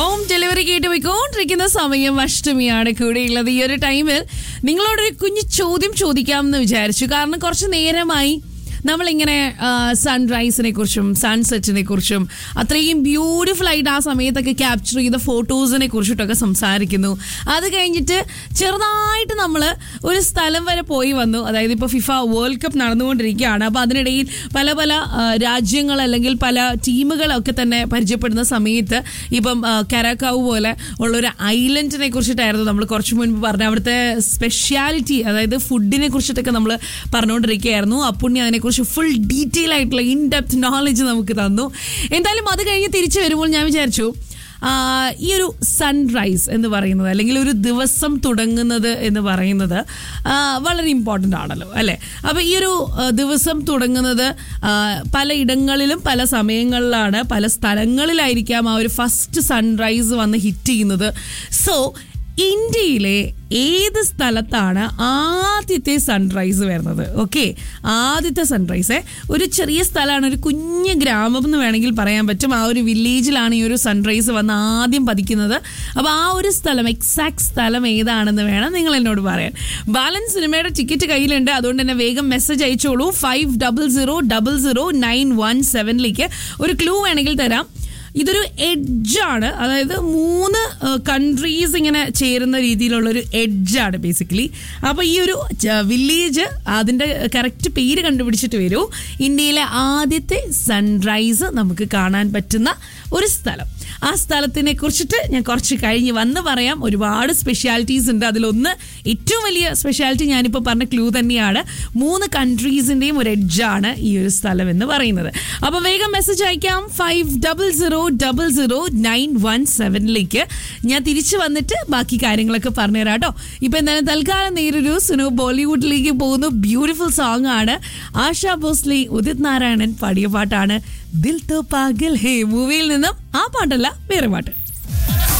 home delivery കേട്ട് പോയിക്കൊണ്ടിരിക്കുന്ന സമയം അഷ്ടമിയാണ് കൂടെയുള്ളത് ഈ ഒരു ടൈമിൽ നിങ്ങളോടൊരു കുഞ്ഞു ചോദ്യം ചോദിക്കാമെന്ന് വിചാരിച്ചു കാരണം കുറച്ച് നേരമായി നമ്മളിങ്ങനെ സൺറൈസിനെ കുറിച്ചും സൺസെറ്റിനെ കുറിച്ചും അത്രയും ബ്യൂട്ടിഫുൾ ആയിട്ട് ആ സമയത്തൊക്കെ ക്യാപ്ചർ ചെയ്ത ഫോട്ടോസിനെ കുറിച്ചിട്ടൊക്കെ സംസാരിക്കുന്നു അത് കഴിഞ്ഞിട്ട് ചെറുതായിട്ട് നമ്മൾ ഒരു സ്ഥലം വരെ പോയി വന്നു അതായത് ഇപ്പോൾ ഫിഫ വേൾഡ് കപ്പ് നടന്നുകൊണ്ടിരിക്കുകയാണ് അപ്പോൾ അതിനിടയിൽ പല പല ആ, രാജ്യങ്ങൾ അല്ലെങ്കിൽ പല ടീമുകളൊക്കെ തന്നെ പരിചയപ്പെടുന്ന സമയത്ത് ഇപ്പം ആ, കരാക്കാവ് പോലെ ഉള്ളൊരു ഐലൻഡിനെ കുറിച്ചിട്ടായിരുന്നു നമ്മൾ കുറച്ച് മുൻപ് പറഞ്ഞ അവിടുത്തെ സ്പെഷ്യാലിറ്റി അതായത് ഫുഡിനെ കുറിച്ചിട്ടൊക്കെ നമ്മൾ പറഞ്ഞുകൊണ്ടിരിക്കുകയായിരുന്നു അപ്പുണ്ണി അതിനെക്കുറിച്ച് ഫുൾ ഡീറ്റെയിൽ ആയിട്ടുള്ള ഇൻ ഡെപ്ത് നോളജ് നമുക്ക് തന്നു എന്തായാലും അത് കഴിഞ്ഞ് തിരിച്ചു വരുമ്പോൾ ഞാൻ വിചാരിച്ചു ആ, ഈ ഒരു സൺറൈസ് എന്ന് പറയുന്നത് അല്ലെങ്കിൽ ഒരു ദിവസം തുടങ്ങുന്നത് എന്ന് പറയുന്നത് ആ, വളരെ ഇമ്പോർട്ടൻ്റ് ആണല്ലോ അല്ലേ അപ്പോൾ ഈ ഒരു ആ, ദിവസം തുടങ്ങുന്നത് ആ, പല ഇടങ്ങളിലും പല സമയങ്ങളിലാണ് പല സ്ഥലങ്ങളിലായിരിക്കാം ആ ഒരു ഫസ്റ്റ് സൺറൈസ് വന്ന് ഹിറ്റ് ചെയ്യുന്നത് സോ ഇന്ത്യയിലെ ഏത് സ്ഥലത്താണ് ആദ്യത്തെ സൺറൈസ് വരുന്നത് ഓക്കെ ആദ്യത്തെ സൺറൈസ് ഒരു ചെറിയ സ്ഥലമാണ് ഒരു കുഞ്ഞ് ഗ്രാമം എന്ന് വേണമെങ്കിൽ പറയാൻ പറ്റും ആ ഒരു വില്ലേജിലാണ് ഈ ഒരു സൺറൈസ് വന്ന് ആദ്യം പതിക്കുന്നത് അപ്പോൾ ആ ഒരു സ്ഥലം എക്സാക്ട് സ്ഥലം ഏതാണെന്ന് വേണം നിങ്ങൾ എന്നോട് പറയാൻ ബാലൻസ് സിനിമയുടെ ടിക്കറ്റ് കയ്യിലുണ്ട് അതുകൊണ്ട് തന്നെ വേഗം മെസ്സേജ് അയച്ചോളൂ five double zero double zero nine one സെവനിലേക്ക് ഒരു ക്ലൂ വേണമെങ്കിൽ തരാം ഇതൊരു എഡ്ജാണ് അതായത് മൂന്ന് കൺട്രീസ് ഇങ്ങനെ ചേരുന്ന രീതിയിലുള്ള ഒരു എഡ്ജാണ് ബേസിക്കലി അപ്പോൾ ഈ ഒരു വില്ലേജ് അതിൻ്റെ കറക്റ്റ് പേര് കണ്ടുപിടിച്ചിട്ട് വരൂ ഇന്ത്യയിലെ ആദ്യത്തെ സൺറൈസ് നമുക്ക് കാണാൻ പറ്റുന്ന ഒരു സ്ഥലം ആ സ്ഥലത്തിനെ കുറിച്ചിട്ട് ഞാൻ കുറച്ച് കഴിഞ്ഞ് വന്ന് പറയാം ഒരുപാട് സ്പെഷ്യാലിറ്റീസ് ഉണ്ട് അതിലൊന്ന് ഏറ്റവും വലിയ സ്പെഷ്യാലിറ്റി ഞാനിപ്പോൾ പറഞ്ഞ ക്ലൂ തന്നെയാണ് മൂന്ന് കൺട്രീസിൻ്റെയും ഒരു എഡ്ജാണ് ഈ ഒരു സ്ഥലം എന്ന് പറയുന്നത് അപ്പോൾ വേഗം മെസ്സേജ് അയക്കാം five double zero double zero nine one സെവനിലേക്ക് ഞാൻ തിരിച്ചു വന്നിട്ട് ബാക്കി കാര്യങ്ങളൊക്കെ പറഞ്ഞുതരാം കേട്ടോ ഇപ്പം എന്തായാലും തൽക്കാലം നേരൊരു സുനു ബോളിവുഡിലേക്ക് പോകുന്ന ബ്യൂട്ടിഫുൾ സോങ് ആണ് ആശാ ഭോസ്ലെ ഉദിത് നാരായണൻ പാടിയ പാട്ടാണ് ദിൽ തോ പാഗൽ ഹേ മൂവിയിൽ നിന്നും ആ പാട്ടല്ല വേറെ പാട്ട്